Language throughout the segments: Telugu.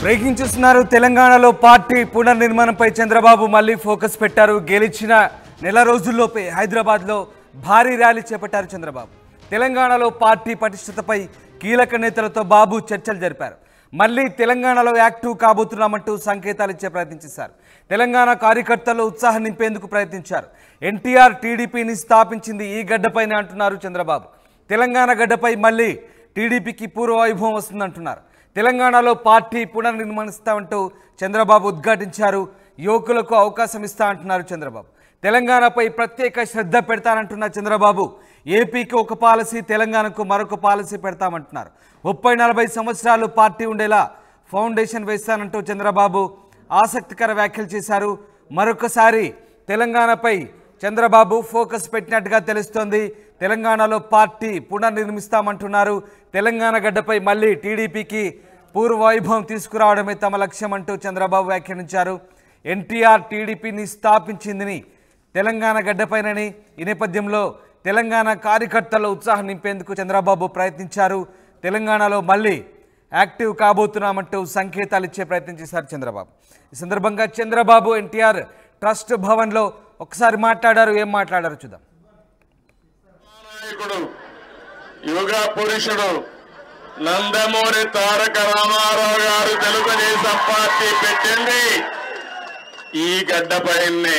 బ్రేకింగ్ చూస్తున్నారు తెలంగాణలో పార్టీ పునర్నిర్మాణంపై చంద్రబాబు మళ్ళీ ఫోకస్ పెట్టారు గెలిచిన నెల రోజుల్లోపే హైదరాబాద్లో భారీ ర్యాలీ చేపట్టారు చంద్రబాబు తెలంగాణలో పార్టీ పటిష్టతపై కీలక నేతలతో బాబు చర్చలు జరిపారు మళ్ళీ తెలంగాణలో యాక్టివ్ కాబోతున్నామంటూ సంకేతాలు ఇచ్చే ప్రయత్నం చేశారు తెలంగాణ కార్యకర్తలు ఉత్సాహం నింపేందుకు ప్రయత్నించారు ఎన్టీఆర్ టీడీపీని స్థాపించింది ఈ గడ్డపైనే అంటున్నారు చంద్రబాబు తెలంగాణ గడ్డపై మళ్ళీ టీడీపీకి పూర్వ వైభవం వస్తుందంటున్నారు తెలంగాణలో పార్టీ పునర్నిర్మాణిస్తామంటూ చంద్రబాబు ఉద్ఘాటించారు యువకులకు అవకాశం ఇస్తా అంటున్నారు చంద్రబాబు తెలంగాణపై ప్రత్యేక శ్రద్ధ పెడతానంటున్న చంద్రబాబు ఏపీకి ఒక పాలసీ తెలంగాణకు మరొక పాలసీ పెడతామంటున్నారు ముప్పై నలభై సంవత్సరాలు పార్టీ ఉండేలా ఫౌండేషన్ వేస్తానంటూ చంద్రబాబు ఆసక్తికర వ్యాఖ్యలు చేశారు మరొకసారి తెలంగాణపై చంద్రబాబు ఫోకస్ పెట్టినట్టుగా తెలుస్తోంది తెలంగాణలో పార్టీ పునర్నిర్మిస్తామంటున్నారు తెలంగాణ గడ్డపై మళ్ళీ టీడీపీకి పూర్వ వైభవం తీసుకురావడమే తమ లక్ష్యం అంటూ చంద్రబాబు వ్యాఖ్యానించారు ఎన్టీఆర్ టీడీపీని స్థాపించిందని తెలంగాణ గడ్డపైనని ఈ నేపథ్యంలో తెలంగాణ కార్యకర్తల ఉత్సాహం నింపేందుకు చంద్రబాబు ప్రయత్నించారు తెలంగాణలో మళ్ళీ యాక్టివ్ కాబోతున్నామంటూ సంకేతాలు ఇచ్చే ప్రయత్నం చేశారు చంద్రబాబు ఈ సందర్భంగా చంద్రబాబు ఎన్టీఆర్ ట్రస్ట్ భవన్లో ఒకసారి మాట్లాడారు ఏం మాట్లాడారు చూద్దాం నాయకుడు యుగ పురుషుడు నందమూరి తారక రామారావు గారు తెలుగుదేశం పార్టీ పెట్టింది ఈ గడ్డపైనే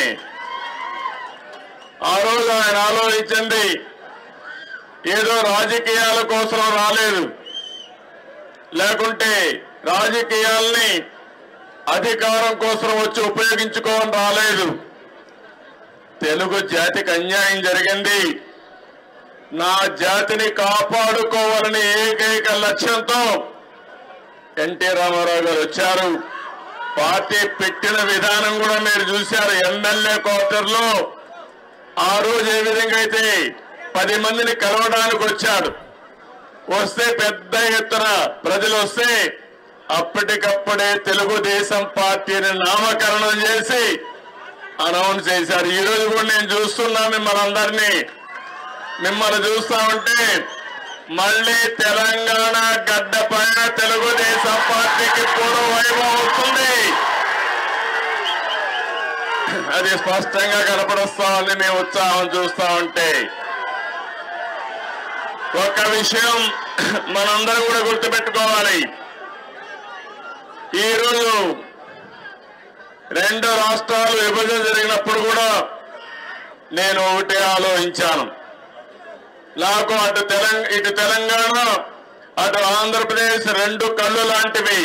ఆ రోజు ఆయన ఆలోచించింది ఏదో రాజకీయాల కోసం రాలేదు లేకుంటే రాజకీయాల్ని అధికారం కోసం వచ్చి ఉపయోగించుకోవని రాలేదు తెలుగు జాతికి అన్యాయం జరిగింది నా జాతిని కాపాడుకోవాలని ఏకైక లక్ష్యంతో ఎన్టీ రామారావు గారు వచ్చారు పార్టీ పెట్టిన విధానం కూడా మీరు చూశారు ఎమ్మెల్యే క్వార్టర్లో ఆ రోజు ఏ విధంగా అయితే పది మందిని కలవడానికి వచ్చాడు వస్తే పెద్ద ఎత్తున ప్రజలు వస్తే అప్పటికప్పుడే తెలుగుదేశం పార్టీని నామకరణం చేసి అనౌన్స్ చేశారు ఈ రోజు కూడా నేను చూస్తున్నా మిమ్మల్ని అందరినీ మిమ్మల్ని చూస్తా ఉంటే మళ్ళీ తెలంగాణ గడ్డ పైన తెలుగుదేశం పార్టీకి పూర్వ వైభవం వస్తుంది అది స్పష్టంగా కనపడుస్తా ఉంది మీ ఉత్సాహం చూస్తా ఉంటే ఒక విషయం మనందరం కూడా గుర్తుపెట్టుకోవాలి ఈరోజు రెండు రాష్ట్రాలు విభజన జరిగినప్పుడు కూడా నేను ఒకటే ఆలోచించాను నాకు అటు తెలంగాణ ఇటు తెలంగాణ అటు ఆంధ్రప్రదేశ్ రెండు కళ్ళు లాంటివి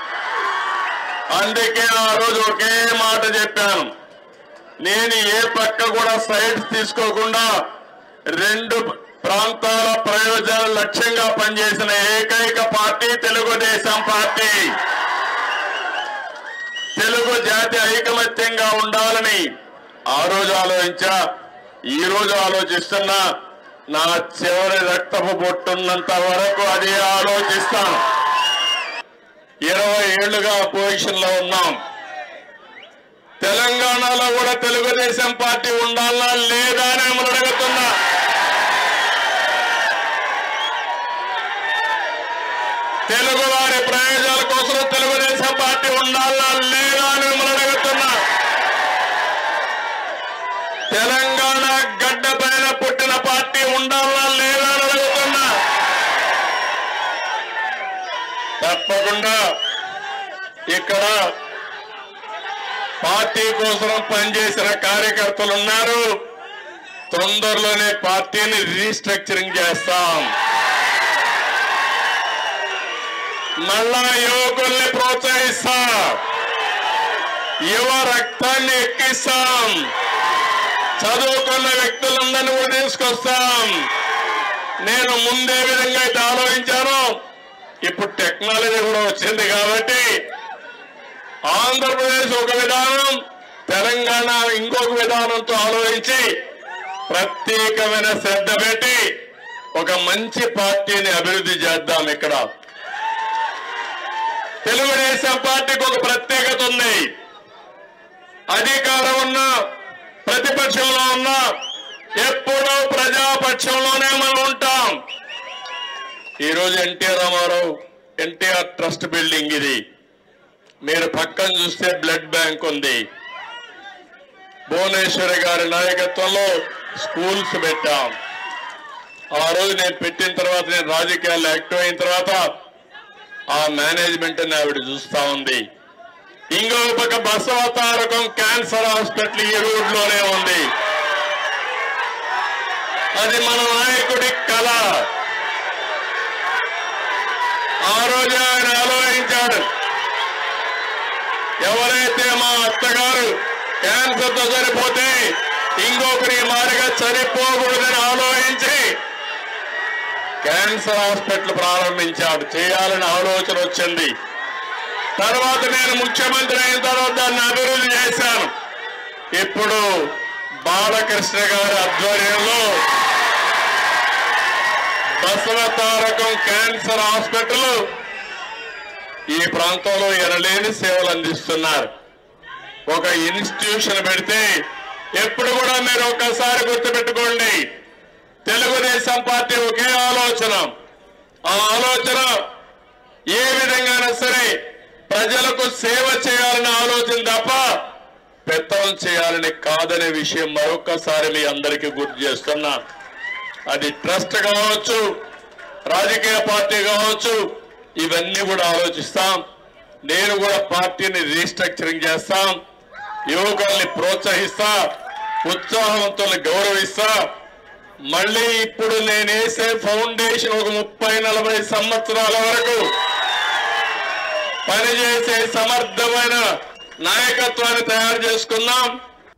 అందుకే ఆ రోజు ఒకే మాట చెప్పాను నేను ఏ పక్క కూడా సైడ్స్ తీసుకోకుండా రెండు ప్రాంతాల ప్రయోజనాలు లక్ష్యంగా పనిచేసిన ఏకైక పార్టీ తెలుగుదేశం పార్టీ తెలుగు జాతి ఐకమత్యంగా ఉండాలని ఆ రోజు ఆలోచించా ఈ రోజు ఆలోచిస్తున్నా నా చివరి రక్తపు బొట్టున్నంత వరకు అదే ఆలోచిస్తాను ఇరవై ఏళ్లుగా పొజిషన్ లో ఉన్నాం తెలంగాణలో కూడా తెలుగుదేశం పార్టీ ఉండాలా లేదా అని మిమ్మల్ని అడుగుతున్నా తెలుగు వారి ప్రయోజనాల కోసం తెలుగుదేశం పార్టీ ఉండాలా లేదా అని మిమ్మల్ని అడుగుతున్నా తెలంగాణ గడ్డ పైన పుట్టిన పార్టీ ఉండాలా లేదా అని అడుగుతున్నా తప్పకుండా ఇక్కడ పార్టీ కోసం పనిచేసిన కార్యకర్తలు ఉన్నారు తొందరలోనే పార్టీని రీస్ట్రక్చరింగ్ చేస్తాం మళ్ళా యువకుల్ని ప్రోత్సహిస్తాం యువ రక్తాన్ని ఎక్కిస్తాం చదువుకున్న వ్యక్తులందరినీ కూడా తీసుకొస్తాం నేను ముందే విధంగా అయితే ఆలోచించాను ఇప్పుడు టెక్నాలజీ కూడా వచ్చింది కాబట్టి ఆంధ్రప్రదేశ్ ఒక విధానం తెలంగాణ ఇంకొక విధానంతో ఆలోచించి ప్రత్యేకమైన శ్రద్ధ పెట్టి ఒక మంచి పార్టీని అభివృద్ధి చేద్దాం ఇక్కడ తెలుగుదేశం పార్టీకి ఒక ప్రత్యేకత ఉంది అధికారం ఉన్న ప్రతిపక్షంలో ఉన్న ఎప్పుడూ ప్రజాపక్షంలోనే మనం ఉంటాం ఈరోజు ఎన్టీఆర్ రామారావు ఎన్టీఆర్ ట్రస్ట్ బిల్డింగ్ ఇది మీరు పక్కన చూస్తే బ్లడ్ బ్యాంక్ ఉంది భువనేశ్వరి గారి నాయకత్వంలో స్కూల్స్ పెట్టాం ఆ రోజు నేను పెట్టిన తర్వాత నేను రాజకీయాల్లో యాక్టివ్ అయిన తర్వాత ఆ మేనేజ్మెంట్ ని ఆవిడ చూస్తా ఉంది ఇంకో పక్క బసవతారకం క్యాన్సర్ హాస్పిటల్ ఈ రోడ్ లోనే ఉంది అది మన నాయకుడి కళ ఆ రోజు ఆయన ఆలోచించాడు ఎవరైతే మా అత్తగారు క్యాన్సర్ తో చనిపోతే ఇంకొకరి మారిగా చనిపోకూడదని ఆలోచించి క్యాన్సర్ హాస్పిటల్ ప్రారంభించాడు చేయాలని ఆలోచన వచ్చింది తర్వాత నేను ముఖ్యమంత్రి అయిన తర్వాత దాన్ని అభివృద్ధి చేశాను ఇప్పుడు బాలకృష్ణ గారి ఆధ్వర్యంలో బసవ తారకం క్యాన్సర్ హాస్పిటల్ ఈ ప్రాంతంలో ఎనలేని సేవలు అందిస్తున్నారు ఒక ఇన్స్టిట్యూషన్ పెడితే ఎప్పుడు కూడా మీరు ఒక్కసారి గుర్తుపెట్టుకోండి తెలుగుదేశం పార్టీ ఒకే ఆలోచన ఆ ఆలోచన ఏ విధంగానైనా సరే ప్రజలకు సేవ చేయాలనే ఆలోచన తప్ప పెత్తనం చేయాలని కాదనే విషయం మరొకసారి మీ అందరికీ గుర్తు చేస్తున్నా అది ట్రస్ట్ కావచ్చు రాజకీయ పార్టీ కావచ్చు ఇవన్నీ కూడా ఆలోచిస్తాం నేను కూడా పార్టీని రీస్ట్రక్చరింగ్ చేస్తాం యువకుల్ని ప్రోత్సహిస్తా ఉత్సాహవంతుల్ని గౌరవిస్తా మళ్ళీ ఇప్పుడు నేను వేసే ఫౌండేషన్ ఒక ముప్పై నలభై సంవత్సరాల వరకు పనిచేసే సమర్థమైన నాయకత్వాన్ని తయారు చేసుకుందాం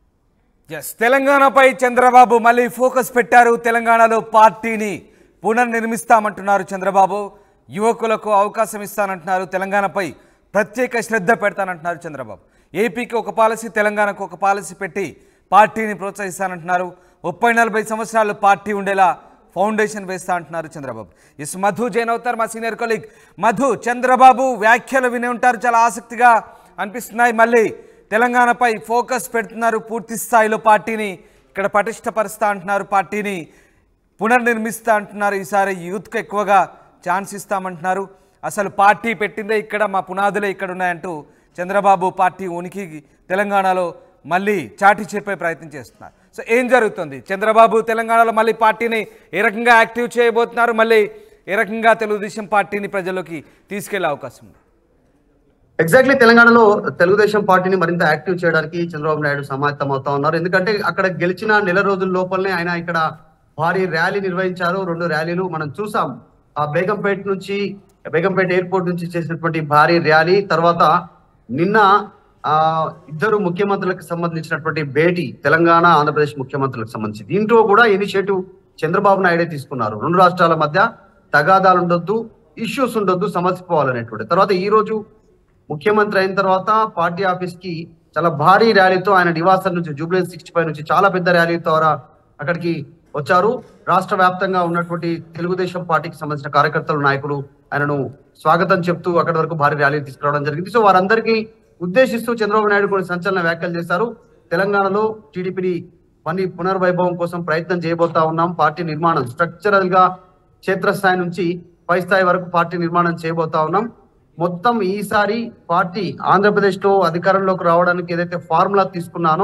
ఎస్ తెలంగాణపై చంద్రబాబు మళ్ళీ ఫోకస్ పెట్టారు తెలంగాణలో పార్టీని పునర్నిర్మిస్తామంటున్నారు చంద్రబాబు యువకులకు అవకాశం ఇస్తానంటున్నారు తెలంగాణపై ప్రత్యేక శ్రద్ధ పెడతానంటున్నారు చంద్రబాబు ఏపీకి ఒక పాలసీ తెలంగాణకు ఒక పాలసీ పెట్టి పార్టీని ప్రోత్సహిస్తానంటున్నారు ముప్పై నలభై సంవత్సరాలు పార్టీ ఉండేలా ఫౌండేషన్ వేస్తా అంటున్నారు చంద్రబాబు ఎస్ మధు జైన్ అవుతారు మా సీనియర్ కొలీగ్ మధు చంద్రబాబు వ్యాఖ్యలు విని ఉంటారు చాలా ఆసక్తిగా అనిపిస్తున్నాయి మళ్ళీ తెలంగాణపై ఫోకస్ పెడుతున్నారు పూర్తి స్థాయిలో పార్టీని ఇక్కడ పటిష్టపరుస్తా అంటున్నారు పార్టీని పునర్నిర్మిస్తా అంటున్నారు ఈసారి యూత్కి ఎక్కువగా ఛాన్స్ ఇస్తామంటున్నారు అసలు పార్టీ పెట్టిందే ఇక్కడ మా పునాదులే ఇక్కడ ఉన్నాయంటూ చంద్రబాబు పార్టీ ఉనికి తెలంగాణలో మళ్ళీ చాటి చెప్పే ప్రయత్నం చేస్తున్నారు సో ఏం జరుగుతుంది చంద్రబాబు తెలంగాణలో మళ్ళీ పార్టీని ఏ రకంగా యాక్టివ్ చేయబోతున్నారు మళ్ళీ ఏ రకంగా తెలుగుదేశం పార్టీని ప్రజల్లోకి తీసుకెళ్లే అవకాశం ఉంది ఎగ్జాక్ట్లీ తెలంగాణలో తెలుగుదేశం పార్టీని మరింత యాక్టివ్ చేయడానికి చంద్రబాబు నాయుడు సమాయత్తం అవుతా ఉన్నారు ఎందుకంటే అక్కడ గెలిచిన నెల రోజుల లోపలనే ఆయన ఇక్కడ భారీ ర్యాలీ నిర్వహించారు రెండు ర్యాలీలు మనం చూసాం ఆ బేగంపేట నుంచి బేగంపేట ఎయిర్పోర్ట్ నుంచి చేసినటువంటి భారీ ర్యాలీ తర్వాత నిన్న ఆ ఇద్దరు ముఖ్యమంత్రులకు సంబంధించినటువంటి భేటీ తెలంగాణ ఆంధ్రప్రదేశ్ ముఖ్యమంత్రులకు సంబంధించి దీంట్లో కూడా ఇనిషియేటివ్ చంద్రబాబు నాయుడే తీసుకున్నారు రెండు రాష్ట్రాల మధ్య తగాదాలు ఉండొద్దు ఇష్యూస్ ఉండొద్దు సమస్య పోవాలనేటువంటి తర్వాత ఈ రోజు ముఖ్యమంత్రి అయిన తర్వాత పార్టీ ఆఫీస్ కి చాలా భారీ ర్యాలీతో ఆయన నివాసం నుంచి జూబ్లీ సిక్స్టీ ఫైవ్ నుంచి చాలా పెద్ద ర్యాలీ ద్వారా అక్కడికి వచ్చారు రాష్ట్ర వ్యాప్తంగా ఉన్నటువంటి తెలుగుదేశం పార్టీకి సంబంధించిన కార్యకర్తలు నాయకులు ఆయనను స్వాగతం చెప్తూ అక్కడి వరకు భారీ ర్యాలీ తీసుకురావడం జరిగింది సో వారందరికీ ఉద్దేశిస్తూ చంద్రబాబు నాయుడు కొన్ని సంచలన వ్యాఖ్యలు చేశారు తెలంగాణలో టీడీపీని పని పునర్వైభవం కోసం ప్రయత్నం చేయబోతా ఉన్నాం పార్టీ నిర్మాణం స్ట్రక్చరల్ గా క్షేత్రస్థాయి నుంచి పై స్థాయి వరకు పార్టీ నిర్మాణం చేయబోతా ఉన్నాం మొత్తం ఈసారి పార్టీ ఆంధ్రప్రదేశ్ లో అధికారంలోకి రావడానికి ఏదైతే ఫార్ములా తీసుకున్నానో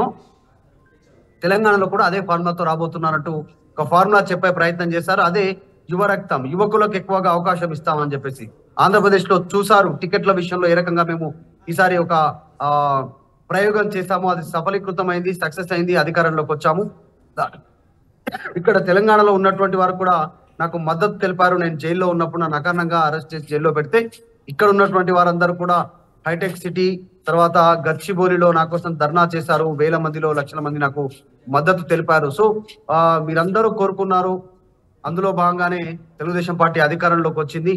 తెలంగాణలో కూడా అదే ఫార్ములాతో రాబోతున్నారంటూ ఒక ఫార్ములా చెప్పే ప్రయత్నం చేశారు అదే యువ రక్తం యువకులకు ఎక్కువగా అవకాశం ఇస్తామని చెప్పేసి ఆంధ్రప్రదేశ్ లో చూసారు టికెట్ల విషయంలో ఏ రకంగా మేము ఈసారి ఒక ఆ ప్రయోగం చేశాము అది సఫలీకృతమైంది సక్సెస్ అయింది అధికారంలోకి వచ్చాము దా- ఇక్కడ తెలంగాణలో ఉన్నటువంటి వారు కూడా నాకు మద్దతు తెలిపారు నేను జైల్లో ఉన్నప్పుడు నన్ను అకారణంగా అరెస్ట్ చేసి జైల్లో పెడితే ఇక్కడ ఉన్నటువంటి వారందరూ కూడా హైటెక్ సిటీ తర్వాత గచ్చిబౌలిలో నా కోసం ధర్నా చేశారు వేల మందిలో లక్షల మంది నాకు మద్దతు తెలిపారు సో ఆ, మీరందరూ కోరుకున్నారు అందులో భాగంగానే తెలుగుదేశం పార్టీ అధికారంలోకి వచ్చింది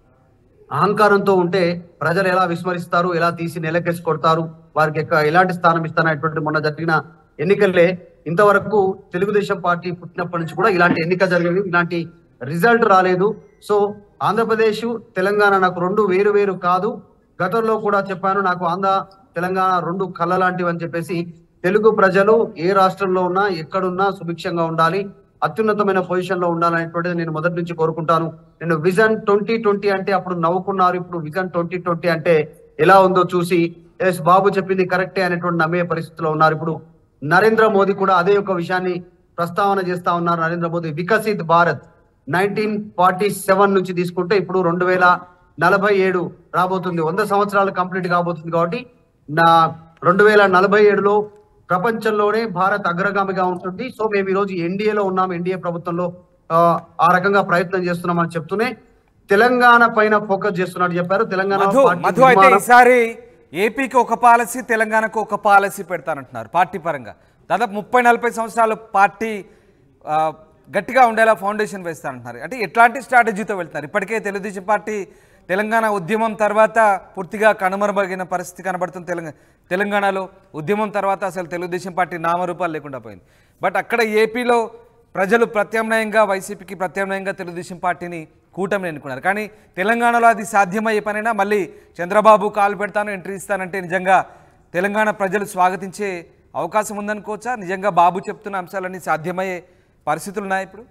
అహంకారంతో ఉంటే ప్రజలు ఎలా విస్మరిస్తారు ఎలా తీసి నెలకేసి కొడతారు వారికి ఎక్క- ఎలాంటి స్థానం ఇస్తారనేటువంటి మొన్న జరిగిన ఎన్నికల్లే ఇంతవరకు తెలుగుదేశం పార్టీ పుట్టినప్పటి నుంచి కూడా ఇలాంటి ఎన్నిక జరిగింది ఇలాంటి రిజల్ట్ రాలేదు సో ఆంధ్రప్రదేశ్ తెలంగాణ నాకు రెండు వేరు వేరు కాదు గతంలో కూడా చెప్పాను నాకు ఆంధ్ర తెలంగాణ రెండు కళ్ళ లాంటివి అని చెప్పేసి తెలుగు ప్రజలు ఏ రాష్ట్రంలో ఉన్నా ఎక్కడున్నా సుభిక్షంగా ఉండాలి అత్యున్నతమైన పొజిషన్ లో ఉండాలనేటువంటిది నేను మొదటి నుంచి కోరుకుంటాను నేను విజన్ ట్వంటీ ట్వంటీ అంటే అప్పుడు నవ్వుకున్నారు ఇప్పుడు విజన్ ట్వంటీ ట్వంటీ అంటే ఎలా ఉందో చూసి ఎస్ బాబు చెప్పింది కరెక్టే అనేటువంటి నమ్మే పరిస్థితిలో ఉన్నారు ఇప్పుడు నరేంద్ర మోదీ కూడా అదే ఒక విషయాన్ని ప్రస్తావన చేస్తా ఉన్నారు Narendra Modi Viksit Bharat nineteen forty seven నుంచి తీసుకుంటే ఇప్పుడు రెండు వేల నలభై ఏడు రాబోతుంది వంద సంవత్సరాలు కంప్లీట్ కాబోతుంది కాబట్టి నా రెండు వేల నలభై ఏడులో ప్రపంచంలోనే భారత్ అగ్రగామిగా ఉంటుంది సో మేము ఈ రోజు ఎన్డీఏలో ఉన్నాం ఎన్డీఏ ప్రభుత్వంలో ఆ, ఆ రకంగా ప్రయత్నం చేస్తున్నామని చెప్తూనే తెలంగాణ పైన ఫోకస్ చేస్తున్నట్టు చెప్పారు తెలంగాణ మధు పార్టీ మధు అయితే నిర్మాణం- ఈసారి ఏపీకి ఒక పాలసీ తెలంగాణకు ఒక పాలసీ పెడతానంటున్నారు పార్టీ పరంగా దాదాపు ముప్పై నలభై సంవత్సరాలు పార్టీ ఆ, గట్టిగా ఉండేలా ఫౌండేషన్ వేస్తానంటున్నారు అంటే ఎట్లాంటి స్ట్రాటజీతో వెళ్తున్నారు ఇప్పటికే తెలుగుదేశం పార్టీ తెలంగాణ ఉద్యమం తర్వాత పూర్తిగా కనుమరుమగిన పరిస్థితి కనబడుతుంది తెలంగాణ తెలంగాణలో ఉద్యమం తర్వాత అసలు తెలుగుదేశం పార్టీ నామరూపాలు లేకుండా పోయింది బట్ అక్కడ ఏపీలో ప్రజలు ప్రత్యామ్నాయంగా వైసీపీకి ప్రత్యామ్నాయంగా తెలుగుదేశం పార్టీని కూటమిని ఎన్నుకున్నారు కానీ తెలంగాణలో అది సాధ్యమయ్యే పనైనా మళ్ళీ చంద్రబాబు కాలు పెడతాను ఎంట్రీ ఇస్తానంటే నిజంగా తెలంగాణ ప్రజలు స్వాగతించే అవకాశం ఉందనుకోవచ్చా నిజంగా బాబు చెప్తున్న అంశాలన్నీ సాధ్యమయ్యే పరిస్థితులు ఉన్నాయి ఇప్పుడు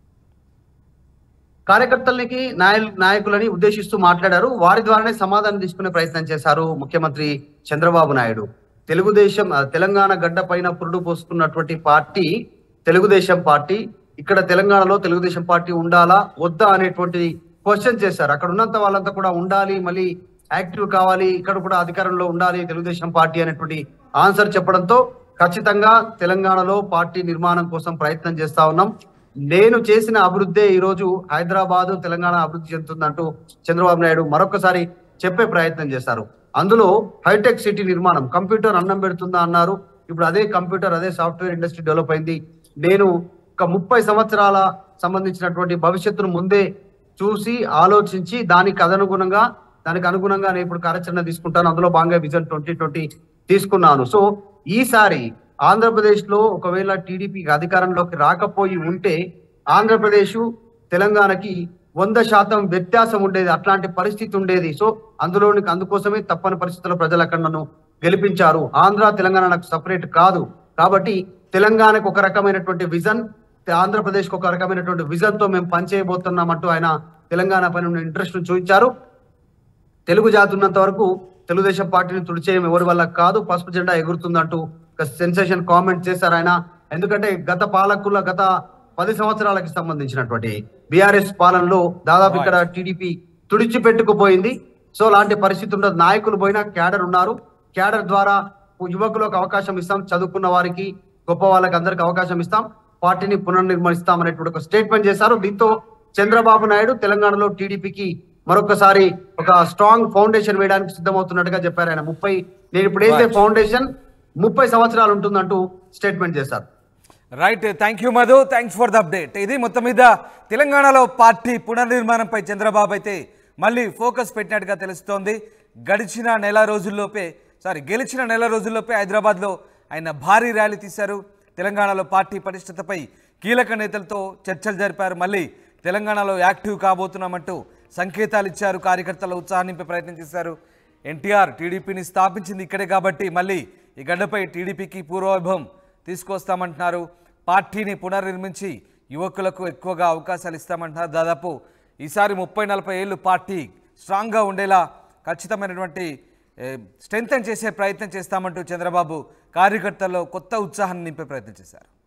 కార్యకర్తలకి నాయ నాయకులని ఉద్దేశిస్తూ మాట్లాడారు వారి ద్వారానే సమాధానం తీసుకునే ప్రయత్నం చేశారు ముఖ్యమంత్రి చంద్రబాబు నాయుడు తెలుగుదేశం ఆ, తెలంగాణ గడ్డ పైన పురుడు పోసుకున్నటువంటి పార్టీ తెలుగుదేశం పార్టీ ఇక్కడ తెలంగాణలో తెలుగుదేశం పార్టీ ఉండాలా వద్దా అనేటువంటి క్వశ్చన్ చేశారు అక్కడ ఉన్నంత వాళ్ళంతా కూడా ఉండాలి మళ్ళీ యాక్టివ్ కావాలి ఇక్కడ కూడా అధికారంలో ఉండాలి తెలుగుదేశం పార్టీ అనేటువంటి ఆన్సర్ చెప్పడంతో ఖచ్చితంగా తెలంగాణలో పార్టీ నిర్మాణం కోసం ప్రయత్నం చేస్తా ఉన్నాం నేను చేసిన అభివృద్ధే ఈ రోజు హైదరాబాద్ తెలంగాణ అభివృద్ధి చెందుతుందంటూ చంద్రబాబు నాయుడు మరొకసారి చెప్పే ప్రయత్నం చేశారు అందులో హైటెక్ సిటీ నిర్మాణం కంప్యూటర్ అన్నం పెడుతుందా అన్నారు ఇప్పుడు అదే కంప్యూటర్ అదే సాఫ్ట్వేర్ ఇండస్ట్రీ డెవలప్ అయింది నేను ఒక ముప్పై సంవత్సరాల సంబంధించినటువంటి భవిష్యత్తును ముందే చూసి ఆలోచించి దానికి అనుగుణంగా దానికి అనుగుణంగా నేను ఇప్పుడు కార్యాచరణ తీసుకుంటాను అందులో భాగంగా విజన్ ట్వంటీ ట్వంటీ తీసుకున్నాను సో ఈసారి ఆంధ్రప్రదేశ్ లో ఒకవేళ టీడీపీకి అధికారంలోకి రాకపోయి ఉంటే ఆంధ్రప్రదేశ్ తెలంగాణకి వంద శాతం వ్యత్యాసం ఉండేది అట్లాంటి పరిస్థితి ఉండేది సో అందులోని అందుకోసమే తప్పని పరిస్థితుల్లో ప్రజలు అక్కడ నన్ను గెలిపించారు ఆంధ్ర తెలంగాణ నాకు సపరేట్ కాదు కాబట్టి తెలంగాణకు ఒక రకమైనటువంటి విజన్ ఆంధ్రప్రదేశ్ కు ఒక రకమైనటువంటి విజన్ తో మేము పనిచేయబోతున్నామంటూ ఆయన తెలంగాణ పైన ఇంట్రెస్ట్ చూపించారు తెలుగు జాతి ఉన్నంత వరకు తెలుగుదేశం పార్టీని తుడిచేయం ఎవరి వల్ల కాదు పసుపు జెండా ఎగురుతుందంటూ ఒక సెన్సేషన్ కామెంట్ చేశారు ఆయన ఎందుకంటే గత పాలకుల గత పది సంవత్సరాలకి సంబంధించినటువంటి బీఆర్ఎస్ పాలనలో దాదాపు ఇక్కడ టీడీపీ తుడిచిపెట్టుకుపోయింది సో అలాంటి పరిస్థితి ఉండదు నాయకులు పోయినా క్యాడర్ ఉన్నారు క్యాడర్ ద్వారా యువకులకు అవకాశం ఇస్తాం చదువుకున్న వారికి గొప్ప వాళ్ళకి అందరికి అవకాశం ఇస్తాం పార్టీని పునర్నిర్మిస్తాం అనేటువంటి ఒక స్టేట్మెంట్ చేశారు దీంతో చంద్రబాబు నాయుడు తెలంగాణలో టీడీపీకి మరొకసారి ఒక స్ట్రాంగ్ ఫౌండేషన్ వేయడానికి సిద్ధమవుతున్నట్టుగా చెప్పారు ఆయన ముప్పై నేను ఇప్పుడు వేసే Right. ఫౌండేషన్ ముప్పై సంవత్సరాలు ఉంటుందంటూ స్టేట్మెంట్ చేశారు right thank you Madhu thanks for the update ఇది మొత్తం మీద తెలంగాణలో పార్టీ పునర్నిర్మాణంపై చంద్రబాబు అయితే మళ్ళీ ఫోకస్ పెట్టినట్టుగా తెలుస్తోంది గడిచిన నెల రోజుల్లోపే సారీ గెలిచిన నెల రోజుల్లోపే హైదరాబాద్లో ఆయన భారీ ర్యాలీ తీశారు తెలంగాణలో పార్టీ పటిష్టతపై కీలక నేతలతో చర్చలు జరిపారు మళ్ళీ తెలంగాణలో యాక్టివ్ కాబోతున్నామంటూ సంకేతాలు ఇచ్చారు కార్యకర్తల ఉత్సాహం నింపే ప్రయత్నం చేశారు ఎన్టీఆర్ టీడీపీని స్థాపించింది ఇక్కడే కాబట్టి మళ్ళీ ఈ గడ్డపై టీడీపీకి పూర్వవైభవం తీసుకొస్తామంటున్నారు పార్టీని పునర్నిర్మించి యువకులకు ఎక్కువగా అవకాశాలు ఇస్తామంటున్నారు దాదాపు ఈసారి ముప్పై నలభై ఏళ్ళు పార్టీ స్ట్రాంగ్గా ఉండేలా ఖచ్చితమైనటువంటి స్ట్రెంగ్తన్ చేసే ప్రయత్నం చేస్తామంటూ చంద్రబాబు కార్యకర్తల్లో కొత్త ఉత్సాహాన్ని నింపే ప్రయత్నం చేశారు